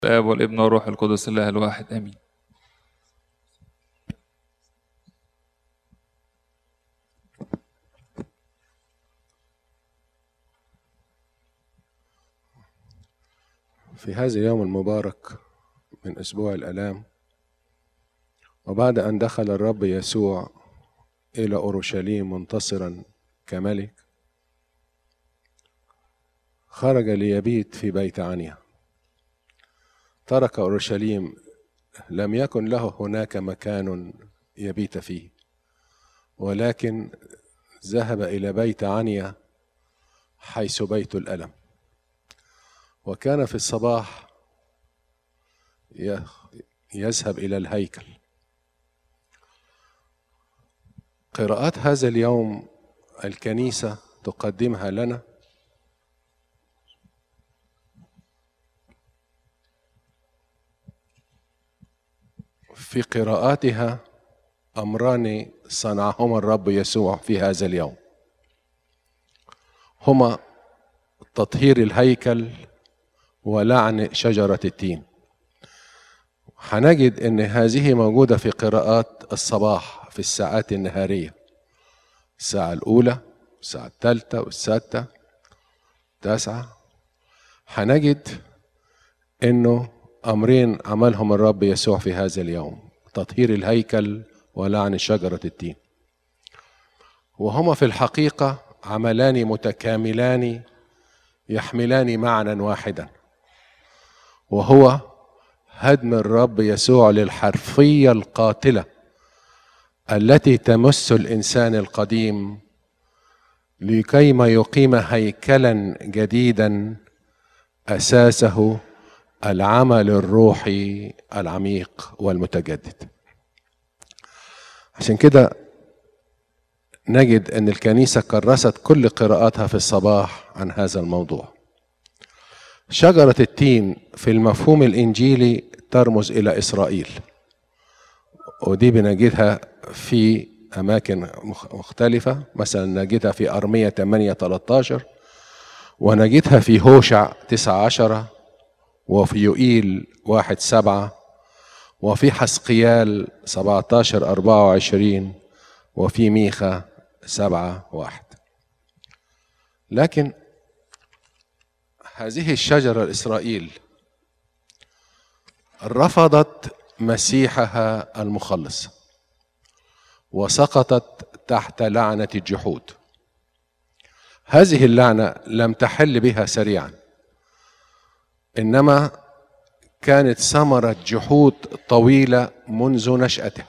الآب والابن والروح القدس الله الواحد آمين في هذا اليوم المبارك من أسبوع الآلام وبعد أن دخل الرب يسوع إلى أورشليم منتصرا كملك خرج ليبيت في بيت عنيا ترك أورشليم لم يكن له هناك مكان يبيت فيه ولكن ذهب إلى بيت عنيا حيث بيت الألم وكان في الصباح يذهب إلى الهيكل قراءات هذا اليوم الكنيسة تقدمها لنا في قراءاتها امران صنعهما الرب يسوع في هذا اليوم هما تطهير الهيكل ولعن شجره التين هنجد ان هذه موجوده في قراءات الصباح في الساعات النهاريه الساعه الاولى الساعه الثالثه والسادسه التاسعه هنجد انه امرين عملهم الرب يسوع في هذا اليوم تطهير الهيكل ولعن شجره التين وهما في الحقيقه عملان متكاملان يحملان معنى واحدا وهو هدم الرب يسوع للحرفيه القاتله التي تمس الانسان القديم لكيما يقيم هيكلا جديدا اساسه العمل الروحي العميق والمتجدد عشان كده نجد ان الكنيسه كرست كل قراءاتها في الصباح عن هذا الموضوع شجره التين في المفهوم الانجيلي ترمز الى اسرائيل ودي بنجدها في اماكن مختلفه مثلا نجدها في ارميه 8 13 ونجدها في هوشع 9 10 وفي يوئيل واحد سبعة وفي حسقيال سبعتاشر أربعة وعشرين وفي ميخا سبعة واحد لكن هذه الشجرة الإسرائيل رفضت مسيحها المخلص وسقطت تحت لعنة الجحود هذه اللعنة لم تحل بها سريعا انما كانت ثمره جحود طويله منذ نشاته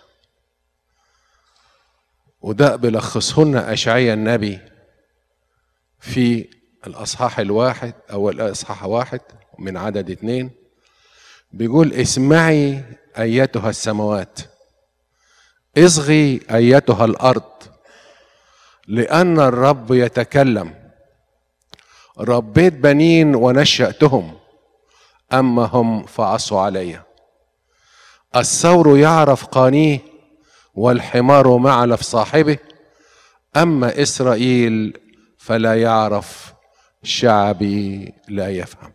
وده بلخصهن اشعيا النبي في الاصحاح الواحد او الاصحاح واحد من عدد اثنين بيقول اسمعي ايتها السماوات اصغي ايتها الارض لان الرب يتكلم ربيت بنين ونشاتهم أما هم فعصوا علي الثور يعرف قانيه والحمار معلف صاحبه أما إسرائيل فلا يعرف شعبي لا يفهم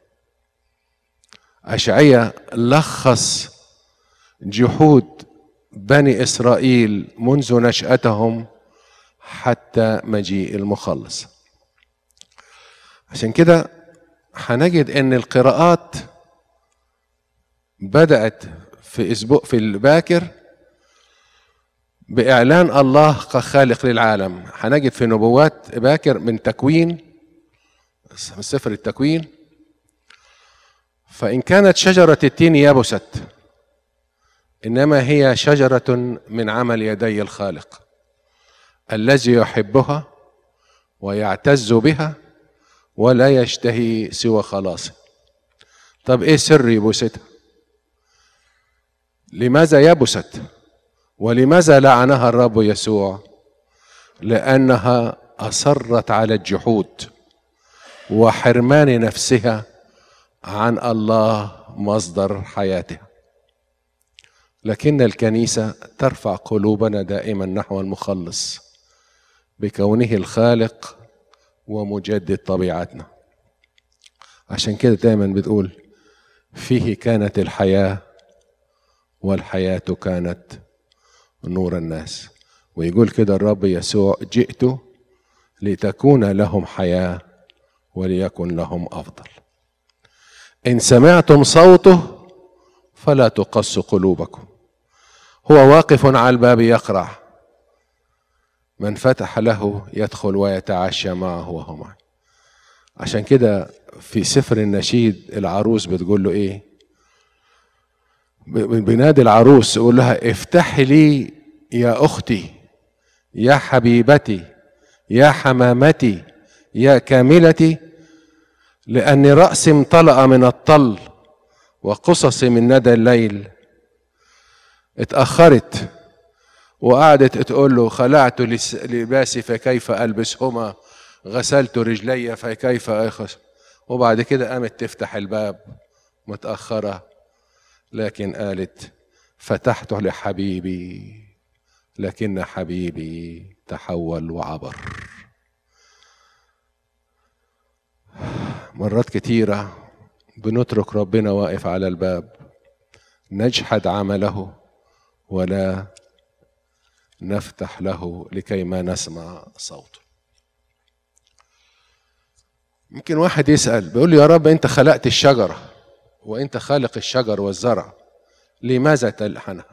أشعية لخص جحود بني إسرائيل منذ نشأتهم حتى مجيء المخلص عشان كده هنجد ان القراءات بدأت في أسبوع في الباكر بإعلان الله كخالق للعالم هنجد في نبوات باكر من تكوين من سفر التكوين فإن كانت شجرة التين يبست إنما هي شجرة من عمل يدي الخالق الذي يحبها ويعتز بها ولا يشتهي سوى خلاصه طب ايه سر يبوستها لماذا يبست ولماذا لعنها الرب يسوع لانها اصرت على الجحود وحرمان نفسها عن الله مصدر حياتها لكن الكنيسه ترفع قلوبنا دائما نحو المخلص بكونه الخالق ومجدد طبيعتنا عشان كده دايما بتقول فيه كانت الحياة والحياة كانت نور الناس ويقول كده الرب يسوع جئت لتكون لهم حياة وليكن لهم أفضل إن سمعتم صوته فلا تقص قلوبكم هو واقف على الباب يقرع من فتح له يدخل ويتعشى معه وهو معه عشان كده في سفر النشيد العروس بتقول له ايه بنادي العروس يقول لها افتحي لي يا اختي يا حبيبتي يا حمامتي يا كاملتي لأن رأسي امتلأ من الطل وقصصي من ندى الليل اتأخرت وقعدت تقول له خلعت لباسي فكيف ألبسهما غسلت رجلي فكيف أخس وبعد كده قامت تفتح الباب متأخرة لكن قالت فتحته لحبيبي لكن حبيبي تحول وعبر مرات كتيرة بنترك ربنا واقف على الباب نجحد عمله ولا نفتح له لكي ما نسمع صوته ممكن واحد يسأل بيقول له يا رب أنت خلقت الشجرة وأنت خالق الشجر والزرع لماذا تلحنها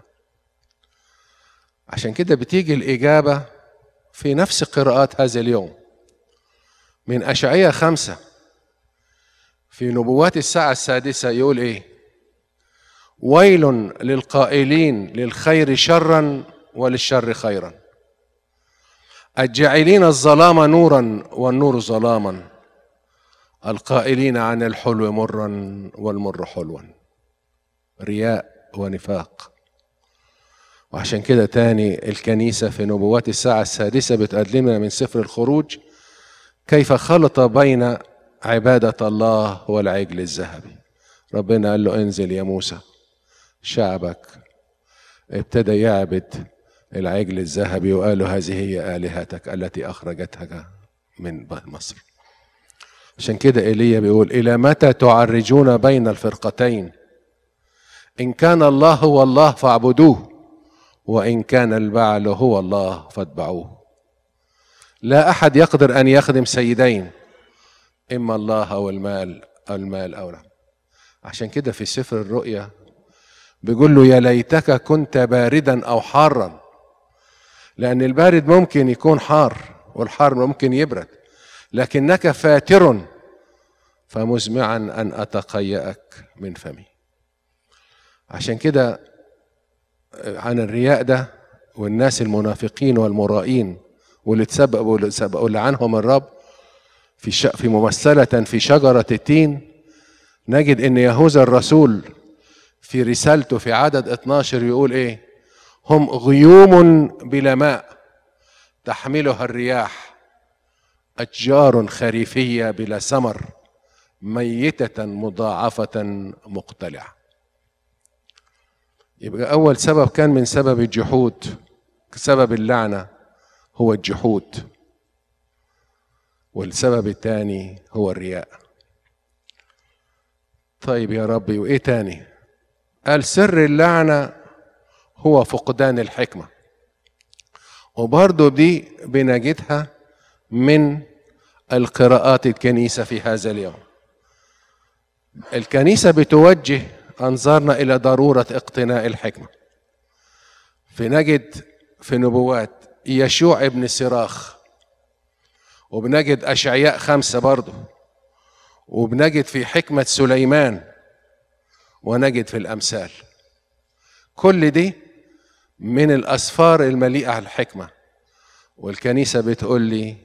عشان كده بتيجي الإجابة في نفس قراءات هذا اليوم من أشعية خمسة في نبوات الساعة السادسة يقول إيه ويل للقائلين للخير شرا وللشر خيرا الجاعلين الظلام نورا والنور ظلاما القائلين عن الحلو مرا والمر حلوا رياء ونفاق وعشان كده تاني الكنيسة في نبوات الساعة السادسة بتقدمنا من سفر الخروج كيف خلط بين عبادة الله والعجل الذهبي ربنا قال له انزل يا موسى شعبك ابتدى يعبد العجل الذهبي وقالوا هذه هي آلهتك التي أخرجتك من مصر عشان كده ايليا بيقول الى متى تعرجون بين الفرقتين ان كان الله هو الله فاعبدوه وان كان البعل هو الله فاتبعوه لا احد يقدر ان يخدم سيدين اما الله او المال او المال او لا عشان كده في سفر الرؤيا بيقول له يا ليتك كنت باردا او حارا لان البارد ممكن يكون حار والحار ممكن يبرد لكنك فاتر فمزمعا ان اتقيأك من فمي عشان كده عن الرياء ده والناس المنافقين والمرائين واللي تسبقوا واللي سبقوا اللي عنهم الرب في ش... في ممثلة في شجرة التين نجد ان يهوذا الرسول في رسالته في عدد 12 يقول ايه هم غيوم بلا ماء تحملها الرياح أشجار خريفية بلا ثمر ميتة مضاعفة مقتلعة يبقى أول سبب كان من سبب الجحود سبب اللعنة هو الجحود والسبب الثاني هو الرياء طيب يا ربي وإيه تاني قال سر اللعنة هو فقدان الحكمة وبرضه دي بنجدها من القراءات الكنيسة في هذا اليوم الكنيسة بتوجه أنظارنا إلى ضرورة اقتناء الحكمة فنجد في نبوات يشوع ابن سراخ وبنجد أشعياء خمسة برضه وبنجد في حكمة سليمان ونجد في الأمثال كل دي من الأسفار المليئة الحكمة والكنيسة بتقول لي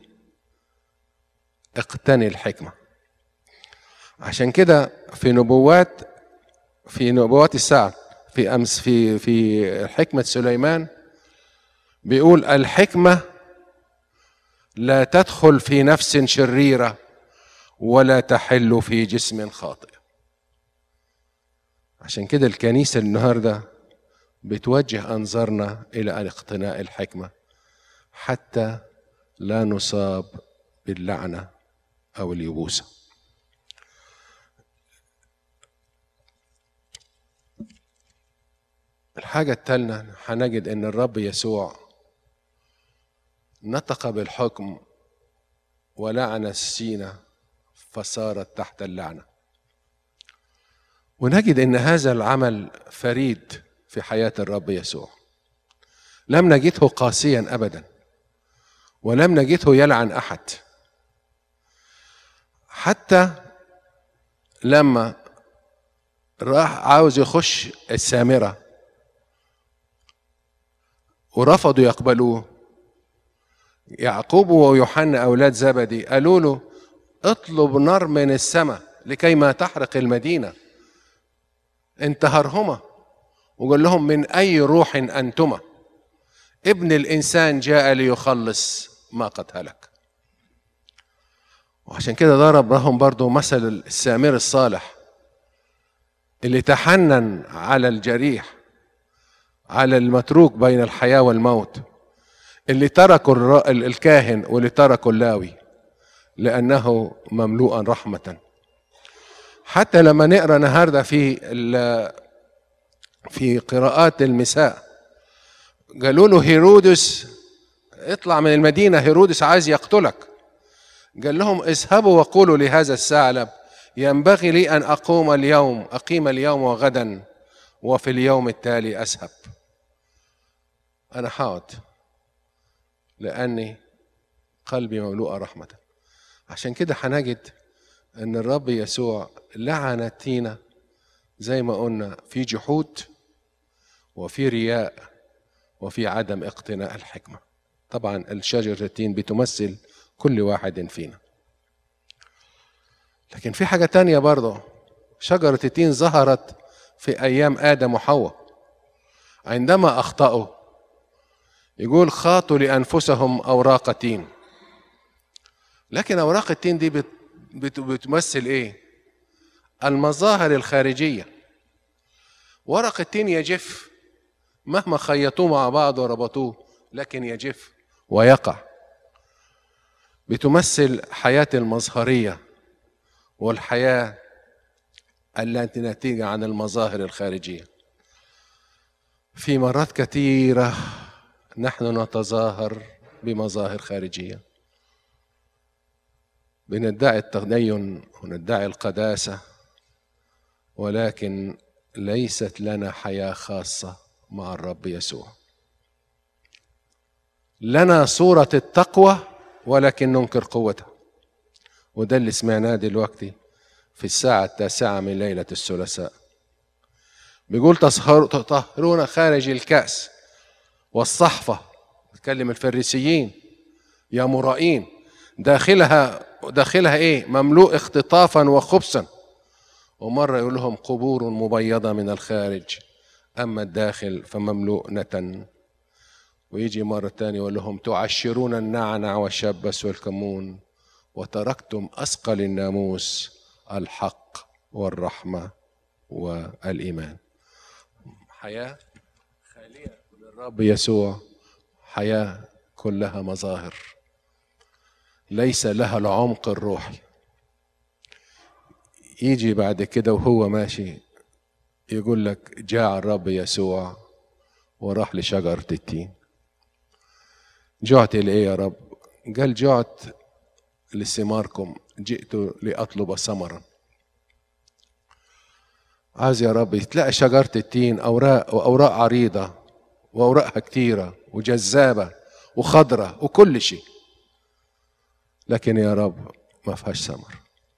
اقتني الحكمة عشان كده في نبوات في نبوات الساعة في أمس في في حكمة سليمان بيقول الحكمة لا تدخل في نفس شريرة ولا تحل في جسم خاطئ عشان كده الكنيسة النهاردة بتوجه أنظارنا إلى اقتناء الحكمة حتى لا نصاب باللعنة أو اليبوسة الحاجة التالتة هنجد إن الرب يسوع نطق بالحكم ولعن السينة فصارت تحت اللعنة ونجد إن هذا العمل فريد في حياة الرب يسوع لم نجده قاسيا أبدا ولم نجده يلعن أحد حتى لما راح عاوز يخش السامرة ورفضوا يقبلوه يعقوب ويوحنا أولاد زبدي قالوا له اطلب نار من السماء لكي ما تحرق المدينة انتهرهما وقال لهم من أي روح أنتما ابن الإنسان جاء ليخلص ما قد هلك وعشان كده ضرب لهم برضو مثل السامر الصالح اللي تحنن على الجريح على المتروك بين الحياة والموت اللي تركوا الر- الكاهن واللي تركوا اللاوي لأنه مملوءا رحمة حتى لما نقرا النهارده في ال- في قراءات المساء قالوا له هيرودس اطلع من المدينة هيرودس عايز يقتلك قال لهم اذهبوا وقولوا لهذا الثعلب ينبغي لي أن أقوم اليوم أقيم اليوم وغدا وفي اليوم التالي أذهب أنا حاضر لأني قلبي مملوء رحمة عشان كده هنجد أن الرب يسوع لعن تينا زي ما قلنا في جحود وفي رياء وفي عدم اقتناء الحكمة طبعا الشجرة التين بتمثل كل واحد فينا لكن في حاجة تانية برضه شجرة التين ظهرت في أيام آدم وحواء عندما أخطأوا يقول خاطوا لأنفسهم أوراق تين لكن أوراق التين دي بت بت بتمثل إيه؟ المظاهر الخارجية ورق التين يجف مهما خيطوه مع بعض وربطوه لكن يجف ويقع بتمثل حياة المظهرية والحياة التي نتيجة عن المظاهر الخارجية في مرات كثيرة نحن نتظاهر بمظاهر خارجية بندعي التدين وندعي القداسة ولكن ليست لنا حياة خاصة مع الرب يسوع لنا صورة التقوى ولكن ننكر قوتها وده اللي سمعناه دلوقتي في الساعة التاسعة من ليلة الثلاثاء بيقول تطهر- تطهرون خارج الكأس والصحفة بيتكلم الفريسيين يا مرائين داخلها داخلها ايه مملوء اختطافا وخبثا ومرة يقول لهم قبور مبيضة من الخارج أما الداخل فمملوء نتن ويجي مرة تانية يقول لهم تعشرون النعنع والشبس والكمون وتركتم أثقل الناموس الحق والرحمة والإيمان حياة خالية من الرب يسوع حياة كلها مظاهر ليس لها العمق الروحي يجي بعد كده وهو ماشي يقول لك جاء الرب يسوع وراح لشجرة التين جعت لإيه يا رب قال جعت لثماركم جئت لأطلب ثمرا عايز يا رب تلاقي شجرة التين أوراق وأوراق عريضة وأوراقها كتيرة وجذابة وخضرة وكل شيء لكن يا رب ما فيهاش ثمر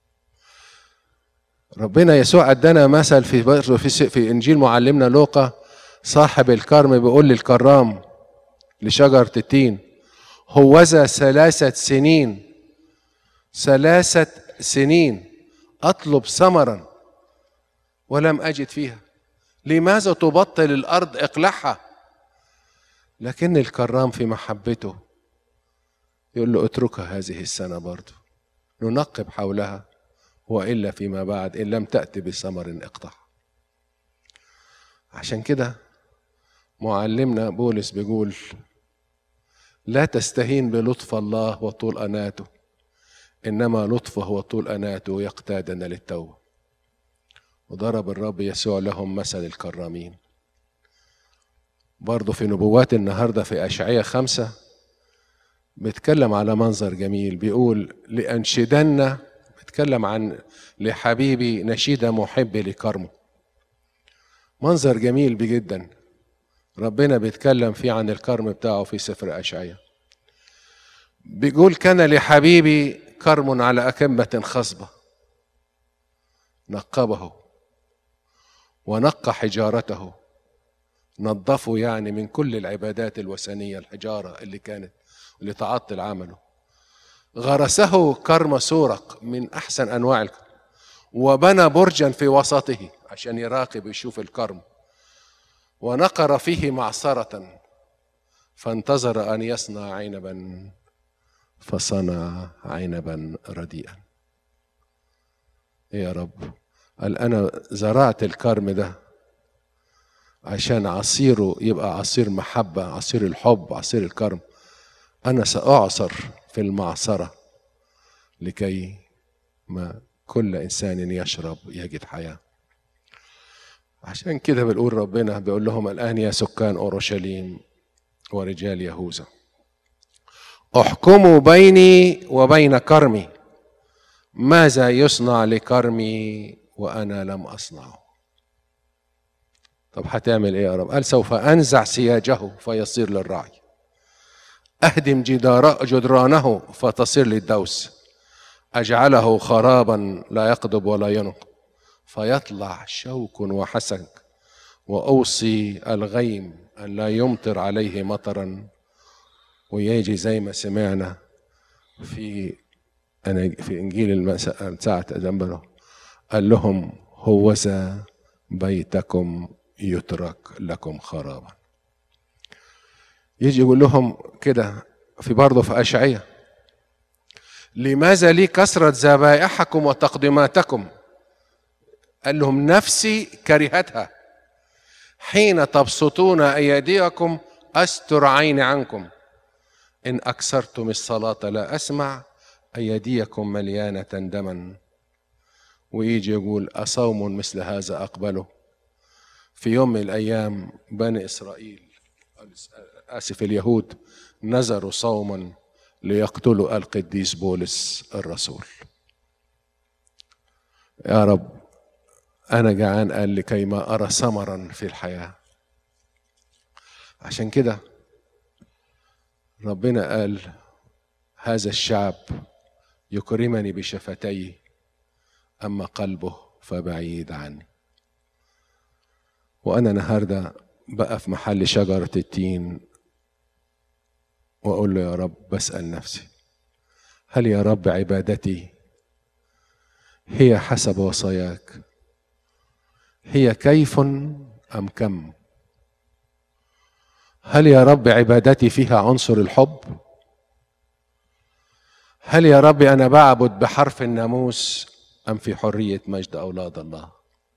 ربنا يسوع ادانا مثل في برضه في في انجيل معلمنا لوقا صاحب الكرم بيقول للكرام لشجرة التين هوذا ثلاثة سنين ثلاثة سنين أطلب ثمرا ولم أجد فيها لماذا تبطل الأرض إقلاعها لكن الكرام في محبته يقول له اتركها هذه السنة برضه ننقب حولها وإلا فيما بعد إن لم تأتي بثمر اقطع عشان كده معلمنا بولس بيقول لا تستهين بلطف الله وطول أناته إنما لطفه وطول أناته يقتادنا للتوبة وضرب الرب يسوع لهم مثل الكرامين برضه في نبوات النهاردة في أشعية خمسة بيتكلم على منظر جميل بيقول لأنشدن بيتكلم عن لحبيبي نشيد محب لكرمه منظر جميل جدا ربنا بيتكلم فيه عن الكرم بتاعه في سفر أشعية بيقول كان لحبيبي كرم على أكمة خصبة نقبه ونقى حجارته نظفوا يعني من كل العبادات الوثنية الحجارة اللي كانت اللي تعطل عمله غرسه كرم سورق من أحسن أنواع الكرم وبنى برجا في وسطه عشان يراقب يشوف الكرم ونقر فيه معصرة فانتظر أن يصنع عنبا فصنع عنبا رديئا يا رب قال أنا زرعت الكرم ده عشان عصيره يبقى عصير محبة عصير الحب عصير الكرم أنا سأعصر في المعصرة لكي ما كل إنسان يشرب يجد حياة عشان كده بنقول ربنا بيقول لهم الآن يا سكان أورشليم ورجال يهوذا احكموا بيني وبين كرمي ماذا يصنع لكرمي وأنا لم أصنعه طب هتعمل ايه يا رب قال سوف انزع سياجه فيصير للرعي اهدم جدار جدرانه فتصير للدوس اجعله خرابا لا يقضب ولا ينق فيطلع شوك وحسك واوصي الغيم ان لا يمطر عليه مطرا ويجي زي ما سمعنا في أنا في انجيل المساء ساعه ادنبره قال لهم هوذا بيتكم يترك لكم خرابا يجي يقول لهم كده في برضه في أشعية لماذا لي كثرة ذبائحكم وتقديماتكم قال لهم نفسي كرهتها حين تبسطون أيديكم أستر عيني عنكم إن أكثرتم الصلاة لا أسمع أيديكم مليانة دما ويجي يقول أصوم مثل هذا أقبله في يوم من الأيام بني إسرائيل آسف اليهود نذروا صوما ليقتلوا القديس بولس الرسول يا رب أنا جعان قال لكي ما أرى ثمرا في الحياة عشان كده ربنا قال هذا الشعب يكرمني بشفتيه أما قلبه فبعيد عني وأنا النهاردة بقى في محل شجرة التين وأقول له يا رب بسأل نفسي هل يا رب عبادتي هي حسب وصاياك هي كيف أم كم هل يا رب عبادتي فيها عنصر الحب هل يا رب أنا بعبد بحرف الناموس أم في حرية مجد أولاد الله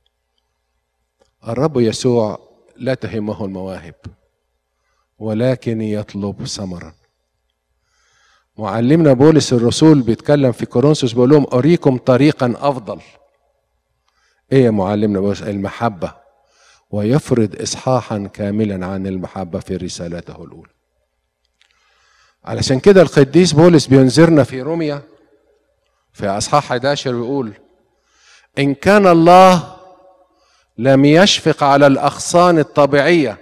الرب يسوع لا تهمه المواهب ولكن يطلب ثمرا معلمنا بولس الرسول بيتكلم في كورنثوس بيقول لهم اريكم طريقا افضل ايه يا معلمنا بولس المحبه ويفرض اصحاحا كاملا عن المحبه في رسالته الاولى علشان كده القديس بولس بينذرنا في روميا في اصحاح 11 بيقول ان كان الله لم يشفق على الاغصان الطبيعيه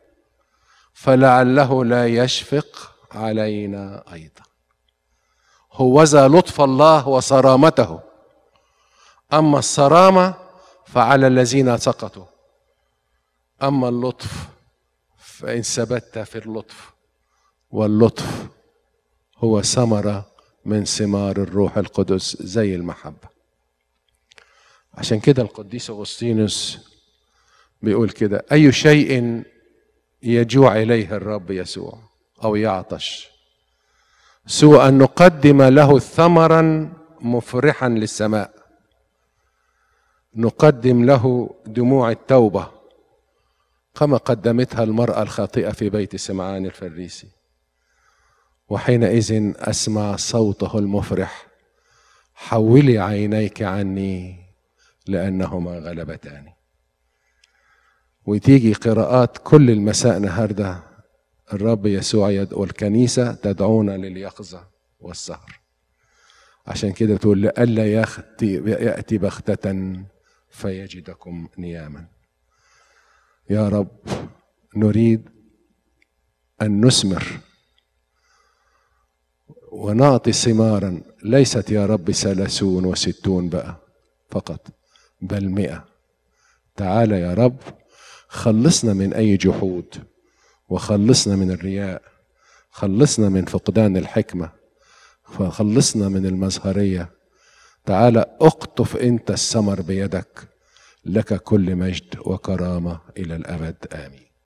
فلعله لا يشفق علينا ايضا هوذا لطف الله وصرامته اما الصرامه فعلى الذين سقطوا اما اللطف فان ثبت في اللطف واللطف هو ثمره من ثمار الروح القدس زي المحبه عشان كده القديس اغسطينوس بيقول كده اي شيء يجوع اليه الرب يسوع او يعطش سوى ان نقدم له ثمرا مفرحا للسماء نقدم له دموع التوبه كما قدمتها المراه الخاطئه في بيت سمعان الفريسي وحينئذ اسمع صوته المفرح حولي عينيك عني لانهما غلبتاني وتيجي قراءات كل المساء النهارده الرب يسوع يدعو الكنيسة تدعونا لليقظة والسهر عشان كده تقول لئلا يأتي يأتي بغتة فيجدكم نياما يا رب نريد أن نثمر ونعطي ثمارا ليست يا رب ثلاثون وستون بقى فقط بل مئة تعال يا رب خلصنا من أي جحود وخلصنا من الرياء خلصنا من فقدان الحكمة فخلصنا من المظهرية تعال اقطف انت الثمر بيدك لك كل مجد وكرامة إلى الأبد آمين